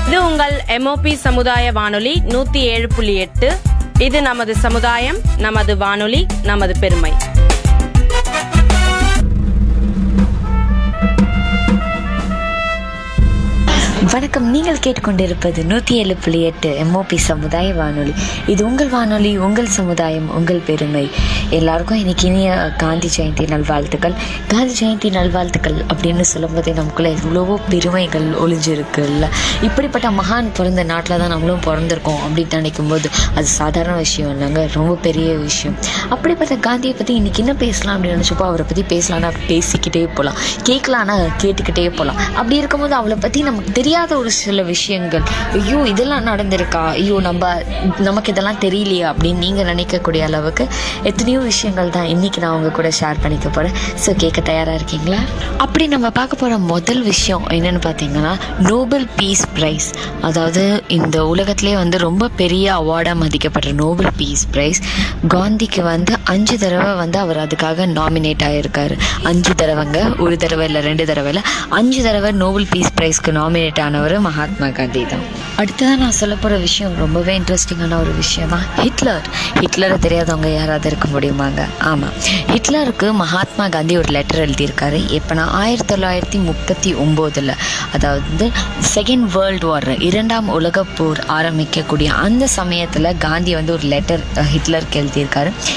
இது உங்கள் எம்ஓபி சமுதாய வானொலி நூத்தி ஏழு புள்ளி எட்டு இது நமது சமுதாயம் நமது வானொலி நமது பெருமை வணக்கம் நீங்கள் கேட்டுக்கொண்டிருப்பது நூற்றி ஏழு புள்ளி எட்டு எம்ஓபி சமுதாய வானொலி இது உங்கள் வானொலி உங்கள் சமுதாயம் உங்கள் பெருமை எல்லாருக்கும் இன்னைக்கு இனிய காந்தி ஜெயந்தி நல்வாழ்த்துக்கள் காந்தி ஜெயந்தி நல்வாழ்த்துக்கள் அப்படின்னு சொல்லும்போதே நமக்குள்ள எவ்வளவோ பெருமைகள் ஒளிஞ்சிருக்குல்ல இப்படிப்பட்ட மகான் பிறந்த நாட்டில் தான் நம்மளும் பிறந்திருக்கோம் அப்படின்னு நினைக்கும் போது அது சாதாரண விஷயம் இல்லைங்க ரொம்ப பெரிய விஷயம் அப்படிப்பட்ட காந்தியை பற்றி இன்னைக்கு என்ன பேசலாம் அப்படின்னு நினச்சப்போ அவரை பற்றி பேசலாம்னா பேசிக்கிட்டே போகலாம் கேட்கலான்னா கேட்டுக்கிட்டே போகலாம் அப்படி இருக்கும்போது அவளை பற்றி நமக்கு தெரியாத ஒரு சில விஷயங்கள் ஐயோ இதெல்லாம் நடந்திருக்கா ஐயோ நம்ம நமக்கு இதெல்லாம் தெரியலையா அப்படின்னு நீங்கள் நினைக்கக்கூடிய அளவுக்கு எத்தனையோ விஷயங்கள் தான் இன்னைக்கு நான் உங்க கூட ஷேர் பண்ணிக்க போகிறேன் ஸோ கேட்க தயாராக இருக்கீங்களா அப்படி நம்ம பார்க்க போகிற முதல் விஷயம் என்னன்னு பார்த்தீங்கன்னா நோபல் பீஸ் ப்ரைஸ் அதாவது இந்த உலகத்திலே வந்து ரொம்ப பெரிய அவார்டாக மதிக்கப்படுற நோபல் பீஸ் ப்ரைஸ் காந்திக்கு வந்து அஞ்சு தடவை வந்து அவர் அதுக்காக நாமினேட் ஆகியிருக்காரு அஞ்சு தடவைங்க ஒரு தடவை இல்லை ரெண்டு தடவை இல்லை அஞ்சு தடவை நோபல் பீஸ் ப்ரைஸ்க்கு நாமினேட் ஆனவர் மகாத்மா காந்தி தான் அடுத்ததான் நான் சொல்ல போகிற விஷயம் ரொம்பவே இன்ட்ரெஸ்டிங்கான ஒரு விஷயம் தான் ஹிட்லர் ஹிட்லரை தெரியாதவங்க யாராவது இருக்க முடியுமாங்க ஆமாம் ஹிட்லருக்கு மகாத்மா காந்தி ஒரு லெட்டர் எழுதியிருக்காரு எப்போனா ஆயிரத்தி தொள்ளாயிரத்தி முப்பத்தி ஒம்போதில் அதாவது செகண்ட் வேர்ல்டு வார் இரண்டாம் உலகப் போர் ஆரம்பிக்கக்கூடிய அந்த சமயத்தில் காந்தி வந்து ஒரு லெட்டர் ஹிட்லருக்கு எழுதியிருக்காரு